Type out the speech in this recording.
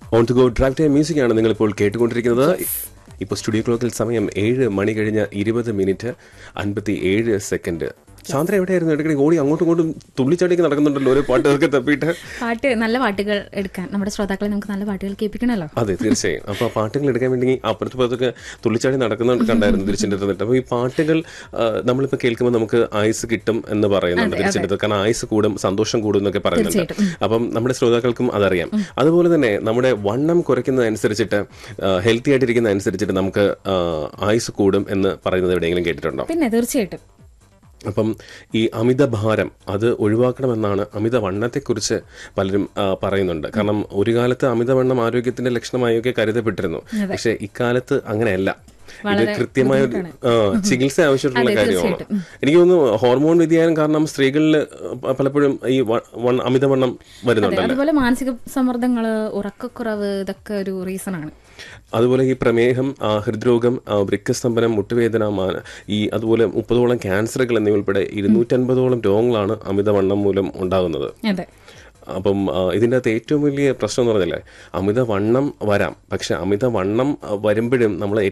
on to go drive time music ആണ് നിങ്ങൾ ഇപ്പോൾ കേട്ടുകൊണ്ടിരിക്കുന്നത് ഇപ്പോൾ സ്റ്റുഡിയോ ക്ലോക്കിൽ സമയം ഏഴ് മണി കഴിഞ്ഞ ഇരുപത് മിനിറ്റ് അൻപത്തി ഏഴ് സെക്കൻഡ് ചാന്ദ്ര എവിടെയായിരുന്നു ഇടയ്ക്കിടെ ഓടി അങ്ങോട്ടും ഇങ്ങോട്ടും തുള്ളിച്ചാടിയൊക്കെ നടക്കുന്നുണ്ടല്ലോ ഓരോ പാട്ടുകളൊക്കെ തപ്പിയിട്ട് പാട്ട് നല്ല പാട്ടുകൾ എടുക്കാൻ നമ്മുടെ ശ്രോതാക്കളെ നമുക്ക് നല്ല പാട്ടുകൾ കേൾപ്പിക്കണമല്ലോ അതെ തീർച്ചയായും അപ്പൊ ആ പാട്ടുകൾ എടുക്കാൻ വേണ്ടി അപ്പുറത്ത് പുറത്തൊക്കെ തുള്ളിച്ചാടി നടക്കുന്നുണ്ട് കണ്ടായിരുന്നു തിരിച്ചിട്ട് തന്നിട്ട് അപ്പൊ ഈ പാട്ടുകൾ ആ, നമ്മളിപ്പോ കേൾക്കുമ്പോൾ നമുക്ക് ആയുസ് കിട്ടും എന്ന് പറയുന്നുണ്ട് തിരിച്ചിട്ട് കാരണം ആയുസ് കൂടും സന്തോഷം കൂടും എന്നൊക്കെ പറയുന്നുണ്ട് അപ്പം നമ്മുടെ ശ്രോതാക്കൾക്കും അതറിയാം അതുപോലെ തന്നെ നമ്മുടെ വണ്ണം കുറയ്ക്കുന്നതനുസരിച്ചിട്ട് ഹെൽത്തി ആയിട്ടിരിക്കുന്ന അനുസരിച്ചിട്ട് നമുക്ക് ആ, ആയുസ് കൂടും എന്ന് പറയുന്നത് എവിടെയെങ്കിലും കേട്ടിട്ടുണ്ടോ പിന്നെ തീർച്ചയായിട്ടും അപ്പം ഈ അമിതഭാരം അത് ഒഴിവാക്കണമെന്നാണ് അമിത വണ്ണത്തെക്കുറിച്ച് പലരും ആ, പറയുന്നുണ്ട് കാരണം ഒരു കാലത്ത് അമിതവണ്ണം ആരോഗ്യത്തിന്റെ ലക്ഷണമായൊക്കെ കരുതപ്പെട്ടിരുന്നു പക്ഷെ ഇക്കാലത്ത് അങ്ങനെയല്ല ഇത് കൃത്യമായ ഒരു, ആ, ചികിത്സ ആവശ്യമായിട്ടുള്ള കാര്യമാണ് എനിക്ക് തോന്നുന്നു ഹോർമോൺ വ്യതിയാനം കാരണം സ്ത്രീകളിൽ പലപ്പോഴും ഈ വ- വണ്ണ- അമിതവണ്ണം വരുന്നുണ്ട് അതുപോലെ മാനസിക സമ്മർദ്ദങ്ങള് ഉറക്കക്കുറവ് ഇതൊക്കെ ഒരു റീസൺ ആണ് അതുപോലെ ഈ പ്രമേഹം ആ, ഹൃദ്രോഗം ആ, വൃക്കസ്തംഭനം മുട്ടുവേദന മാന- ഈ അതുപോലെ മുപ്പതോളം ക്യാൻസറുകൾ എന്നിവ ഉൾപ്പെടെ ഇരുന്നൂറ്റൻപതോളം രോഗങ്ങളാണ് അമിതവണ്ണം മൂലം ഉണ്ടാകുന്നത് അതെ അപ്പം ആ, ഇതിൻ്റെ അകത്ത് ഏറ്റവും വലിയ പ്രശ്നം എന്ന് പറഞ്ഞല്ലേ അമിതവണ്ണം വരാം പക്ഷെ അമിതവണ്ണം ആ, വരുമ്പോഴും നമ്മൾ